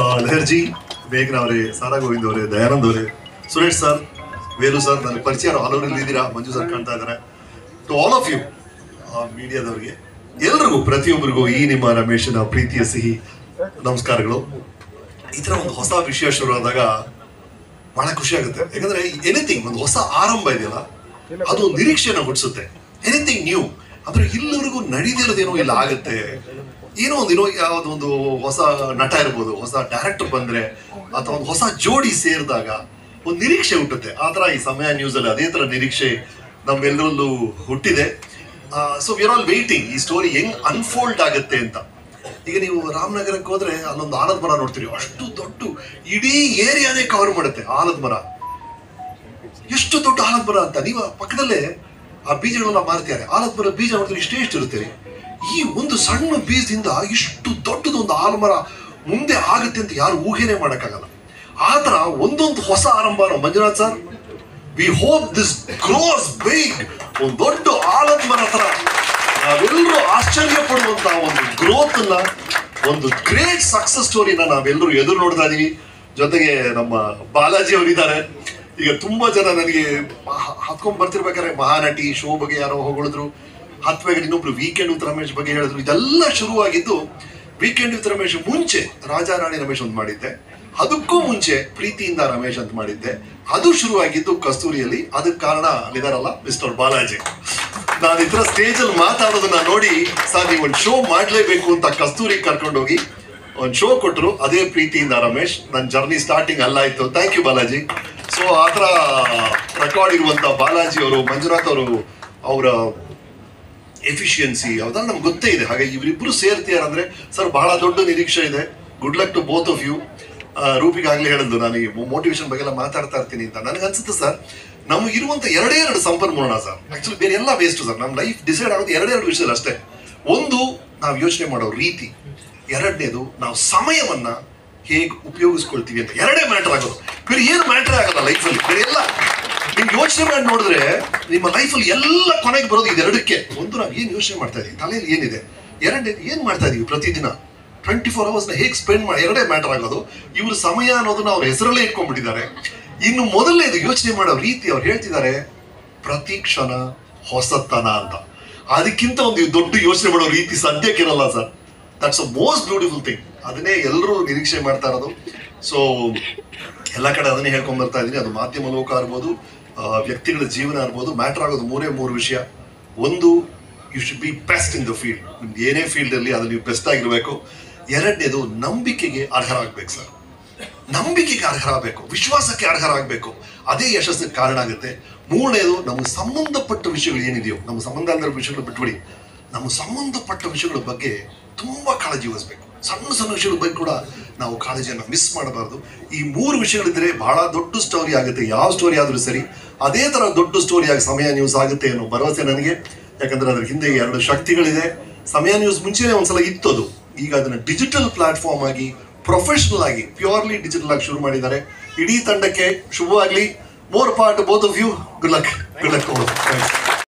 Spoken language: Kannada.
ಲಹರ್ಜಿ ಮೇಘನ ಅವರೇ ಸಾರಾ ಗೋವಿಂದ್ ಅವರೇ ದಯಾನಂದ್ ಅವರೇ ಸುರೇಶ್ ಸರ್ ವೇಲು ಸರ್ ನನ್ನ ಪರಿಚಯ ಹಲವರಲ್ಲಿ ಇದ್ದೀರಾ ಮಂಜು ಸರ್ ಕಾಣ್ತಾ ಇದ್ದಾರೆ ಟು ಆಲ್ ಆಫ್ ಯು ಮೀಡಿಯಾದವರಿಗೆ ಎಲ್ರಿಗೂ ಪ್ರತಿಯೊಬ್ಬರಿಗೂ ಈ ನಿಮ್ಮ ರಮೇಶನ ಪ್ರೀತಿಯ ಸಿಹಿ ನಮಸ್ಕಾರಗಳು ಈ ತರ ಒಂದು ಹೊಸ ವಿಷಯ ಶುರು ಆದಾಗ ಬಹಳ ಖುಷಿ ಆಗುತ್ತೆ ಯಾಕಂದ್ರೆ ಎನಿಥಿಂಗ್ ಒಂದು ಹೊಸ ಆರಂಭ ಇದೆಯಲ್ಲ ಅದು ನಿರೀಕ್ಷೆನ ಹುಟ್ಟಿಸುತ್ತೆ ಎನಿಥಿಂಗ್ ನ್ಯೂ ಅಂದ್ರೆ ಇಲ್ಲಿವರೆಗೂ ನಡೀದಿರೋದೇನೋ ಇಲ್ಲ ಆಗುತ್ತೆ ಏನೋ ಒಂದು ಏನೋ ಯಾವ್ದೋ ಒಂದು ಹೊಸ ನಟ ಇರ್ಬೋದು ಹೊಸ ಡೈರೆಕ್ಟರ್ ಬಂದ್ರೆ ಅಥವಾ ಒಂದು ಹೊಸ ಜೋಡಿ ಸೇರಿದಾಗ ಒಂದು ನಿರೀಕ್ಷೆ ಹುಟ್ಟುತ್ತೆ ಆ ತರ ಈ ಸಮಯ ನ್ಯೂಸ್ ಅಲ್ಲಿ ಅದೇ ತರ ನಿರೀಕ್ಷೆ ನಮ್ಮೆಲ್ಲರಲ್ಲೂ ಹುಟ್ಟಿದೆ ಸೊ ವಿರ್ ಆಲ್ ವೇಟಿಂಗ್ ಈ ಸ್ಟೋರಿ ಹೆಂಗ್ ಅನ್ಫೋಲ್ಡ್ ಆಗುತ್ತೆ ಅಂತ ಈಗ ನೀವು ರಾಮನಗರಕ್ಕೆ ಹೋದ್ರೆ ಅಲ್ಲೊಂದು ಆಲದ ಮರ ನೋಡ್ತೀರಿ ಅಷ್ಟು ದೊಡ್ಡ ಇಡೀ ಏರಿಯಾನೇ ಕವರ್ ಮಾಡುತ್ತೆ ಆಲದ ಮರ ಎಷ್ಟು ದೊಡ್ಡ ಆಲದ ಮರ ಅಂತ ನೀವು ಪಕ್ಕದಲ್ಲೇ ಆ ಬೀಜಗಳೆಲ್ಲ ಮಾರ್ತಿದ್ದಾರೆ ಆಲದ ಮರ ಬೀಜ ನೋಡಿದ್ರೆ ಇಷ್ಟೇ ಎಷ್ಟು ಇರುತ್ತೆ ಈ ಒಂದು ಸಣ್ಣ ಬೀಜದಿಂದ ಇಷ್ಟು ದೊಡ್ಡದೊಂದು ಆಲದ ಮರ ಮುಂದೆ ಆಗುತ್ತೆ ಅಂತ ಯಾರು ಊಹೆನೆ ಮಾಡಕ್ಕಾಗಲ್ಲ ಆ ತರ ಒಂದೊಂದು ಹೊಸ ಆರಂಭ ನಾವು Manjunath sir we hope this grows big ಒಂದು ದೊಡ್ಡ ಆಲದ ಮರ ತರ ನಾವೆಲ್ಲರೂ ಆಶ್ಚರ್ಯ ಪಡುವಂತಹ ಒಂದು ಗ್ರೋತ್ ನ ಒಂದು ಗ್ರೇಟ್ ಸಕ್ಸಸ್ ಸ್ಟೋರಿನ ನಾವೆಲ್ಲರೂ ಎದುರು ನೋಡ್ತಾ ಇದೀವಿ ಜೊತೆಗೆ ನಮ್ಮ ಬಾಲಾಜಿ ಅವರಿದ್ದಾರೆ ಈಗ ತುಂಬಾ ಜನ ನನಗೆ ಹ- ಹತ್ಕೊಂಡ್ ಬರ್ತಿರ್ಬೇಕಾದ್ರೆ ಮಹಾನಟಿ ಶೋ ಬಗ್ಗೆ ಯಾರೋ ಹೊಗಳಿದ್ರು ಹತ್ಬೇಕಾದ್ರೆ ಇನ್ನೊಬ್ರು ವೀಕೆಂಡ್ ವಿತ್ ರಮೇಶ್ ಬಗ್ಗೆ ಹೇಳಿದ್ರು ಇದೆಲ್ಲ ಶುರುವಾಗಿದ್ದು ವೀಕೆಂಡ್ ವಿತ್ ರಮೇಶ್ ಮುಂಚೆ ರಾಜಾ ರಾಣಿ ರಮೇಶ್ ಒಂದು ಮಾಡಿದ್ದೆ ಅದಕ್ಕೂ ಮುಂಚೆ ಪ್ರೀತಿಯಿಂದ ರಮೇಶ್ ಅಂತ ಮಾಡಿದ್ದೆ ಅದು ಶುರುವಾಗಿದ್ದು ಕಸ್ತೂರಿಯಲ್ಲಿ ಅದಕ್ಕೆ ಕಾರಣ ಅಲ್ಲಿದಾರಲ್ಲ ಮಿಸ್ಟರ್ ಬಾಲಾಜಿ ನಾನು ಇತರ ಸ್ಟೇಜ್ ಅಲ್ಲಿ ಮಾತಾಡೋದನ್ನ ನೋಡಿ ಸರ್ ನೀವು ಒಂದು ಶೋ ಮಾಡ್ಲೇಬೇಕು ಅಂತ ಕಸ್ತೂರಿ ಕರ್ಕೊಂಡೋಗಿ ಒಂದು ಶೋ ಕೊಟ್ಟರು ಅದೇ ಪ್ರೀತಿಯಿಂದ ರಮೇಶ್ ನನ್ನ ಜರ್ನಿ ಸ್ಟಾರ್ಟಿಂಗ್ ಅಲ್ಲಾಯ್ತು ಥ್ಯಾಂಕ್ ಯು ಬಾಲಾಜಿ ಸೊ ಆ ಥರ ರೆಕಾರ್ಡ್ ಇರುವಂತ ಬಾಲಾಜಿ ಅವರು ಮಂಜುನಾಥ್ ಅವರು ಅವರ ಎಫಿಷಿಯನ್ಸಿ ಅದೆಲ್ಲ ನಮ್ಗೆ ಗೊತ್ತೇ ಇದೆ ಹಾಗೆ ಇವರಿಬ್ರು ಸೇರ್ತೀಯಾರಂದ್ರೆ ಸರ್ ಬಹಳ ದೊಡ್ಡ ನಿರೀಕ್ಷೆ ಇದೆ good luck to both of you ರೂಪಿಗೆ ಆಗ್ಲೇ ಹೇಳಿದ್ದು ನಾನು ಈ ಮೋಟಿವೇಶನ್ ಬಗ್ಗೆ ಎಲ್ಲ ಮಾತಾಡ್ತಾ ಇರ್ತೀನಿ ಅಂತ ನನಗೆ ಅನ್ಸುತ್ತೆ ಸರ್ ನಮಗಿರುವಂತ ಎರಡೇ ಎರಡು ಸಂಪನ್ಮೂಲನ ಸರ್ ಆಕ್ಚುಲಿ ಬೇರೆ ಎಲ್ಲ ವೇಸ್ಟ್ ಸರ್ ನಮ್ಮ ಲೈಫ್ ಡಿಸೈಡ್ ಆಗೋದು ಎರಡೇ ಎರಡು ವಿಷಯದಲ್ಲಿ ಅಷ್ಟೇ ಒಂದು ನಾವು ಯೋಚನೆ ಮಾಡೋ ರೀತಿ ಎರಡನೇದು ನಾವು ಸಮಯವನ್ನ ಹೇಗೆ ಉಪಯೋಗಿಸ್ಕೊಳ್ತೀವಿ ಅಂತ ಎರಡೇ ಮ್ಯಾಟರ್ ಆಗೋದು ಬೇರೆ ಏನು ಮ್ಯಾಟರ್ ಆಗಲ್ಲ ಲೈಫಲ್ಲಿ ಬೇರೆ ಎಲ್ಲ ನೀವು ಯೋಚನೆ ಮಾಡಿ ನೋಡಿದ್ರೆ ನಿಮ್ಮ ಲೈಫಲ್ಲಿ ಎಲ್ಲ ಕೊನೆಗೆ ಬರೋದು ಇದೆರಡಕ್ಕೆ ಒಂದು ನಾವು ಏನು ಯೋಚನೆ ಮಾಡ್ತಾ ಇದೀವಿ ತಲೆಯಲ್ಲಿ ಏನಿದೆ ಎರಡನೇದು ಏನು ಮಾಡ್ತಾ ಇದೀವಿ ಪ್ರತಿದಿನ ಟ್ವೆಂಟಿ ಫೋರ್ ಅವರ್ಸ್ನ ಹೇಗೆ ಸ್ಪೆಂಡ್ ಮಾಡಿ ಎರಡೇ ಮ್ಯಾಟರ್ ಆಗೋದು ಇವ್ರ ಸಮಯ ಅನ್ನೋದನ್ನ ಅವ್ರ ಹೆಸರಲ್ಲೇ ಇಟ್ಕೊಂಡ್ಬಿಟ್ಟಿದ್ದಾರೆ ಇನ್ನು ಮೊದಲನೇದು ಯೋಚನೆ ಮಾಡೋ ರೀತಿ ಅವ್ರು ಹೇಳ್ತಿದ್ದಾರೆ ಪ್ರತಿ ಕ್ಷಣ ಹೊಸತನ ಅಂತ ಅದಕ್ಕಿಂತ ಒಂದು ದೊಡ್ಡ ಯೋಚನೆ ಮಾಡೋ ರೀತಿ ಸದ್ಯಕ್ಕಿರಲ್ಲ sir that's a most beautiful thing ಅದನ್ನೇ ಎಲ್ಲರೂ ನಿರೀಕ್ಷೆ ಮಾಡ್ತಾ ಇರೋದು ಸೊ ಎಲ್ಲ ಕಡೆ ಅದನ್ನೇ ಹೇಳ್ಕೊಂಡ್ ಬರ್ತಾ ಇದೀನಿ ಅದು ಮಾಧ್ಯಮ ಲೋಕ ಇರ್ಬೋದು ಆ, ವ್ಯಕ್ತಿಗಳ ಜೀವನ ಇರ್ಬೋದು ಮ್ಯಾಟರ್ ಆಗೋದು ಮೂರೇ ಮೂರು ವಿಷಯ ಒಂದು you should be best in the field ನಿಮ್ದು ಏನೇ ಫೀಲ್ಡ್ ಅಲ್ಲಿ ಅದು ನೀವು ಬೆಸ್ಟ್ ಆಗಿರ್ಬೇಕು ಎರಡನೇದು ನಂಬಿಕೆಗೆ ಅರ್ಹರಾಗಬೇಕು ಸರ್ ನಂಬಿಕೆಗೆ ಅರ್ಹರಾಗಬೇಕು ವಿಶ್ವಾಸಕ್ಕೆ ಅರ್ಹರಾಗಬೇಕು ಅದೇ ಯಶಸ್ಸಿಗೆ ಕಾರಣ ಆಗುತ್ತೆ ಮೂರನೇದು ನಮಗೆ ಸಂಬಂಧಪಟ್ಟ ವಿಷಯಗಳು ಏನಿದೆಯೋ ನಮ್ಮ ಸಂಬಂಧ ಅಂದ್ರೆ ವಿಷಯಗಳು ಬಿಟ್ಬಿಡಿ ನಮ್ಮ ಸಂಬಂಧಪಟ್ಟ ವಿಷಯಗಳ ಬಗ್ಗೆ ತುಂಬಾ ಕಾಳಜಿ ವಹಿಸ್ಬೇಕು ಸಣ್ಣ ಸಣ್ಣ ವಿಷಯಗಳ ಬಗ್ಗೆ ಕೂಡ ನಾವು ಕಾಳಜಿಯನ್ನು ಮಿಸ್ ಮಾಡಬಾರ್ದು ಈ ಮೂರು ವಿಷಯಗಳಿದ್ರೆ ಬಹಳ ದೊಡ್ಡ ಸ್ಟೋರಿ ಆಗುತ್ತೆ ಯಾವ ಸ್ಟೋರಿ ಆದ್ರೂ ಸರಿ ಅದೇ ತರ ದೊಡ್ಡ ಸ್ಟೋರಿ ಆಗಿ ಸಮಯ ನ್ಯೂಸ್ ಆಗುತ್ತೆ ಅನ್ನೋ ಭರವಸೆ ನನಗೆ ಯಾಕಂದ್ರೆ ಅದ್ರ ಹಿಂದೆ ಎರಡು ಶಕ್ತಿಗಳಿದೆ ಸಮಯ ನ್ಯೂಸ್ ಮುಂಚೆನೆ ಒಂದ್ಸಲ ಇತ್ತು ಅದು ಈಗ ಅದನ್ನ ಡಿಜಿಟಲ್ ಪ್ಲಾಟ್ಫಾರ್ಮ್ ಆಗಿ ಪ್ರೊಫೆಷನಲ್ ಆಗಿ ಪ್ಯೂರ್ಲಿ ಡಿಜಿಟಲ್ ಆಗಿ ಶುರು ಮಾಡಿದ್ದಾರೆ ಇಡೀ ತಂಡಕ್ಕೆ ಶುಭವಾಗ್ಲಿ more part both of you good luck good luck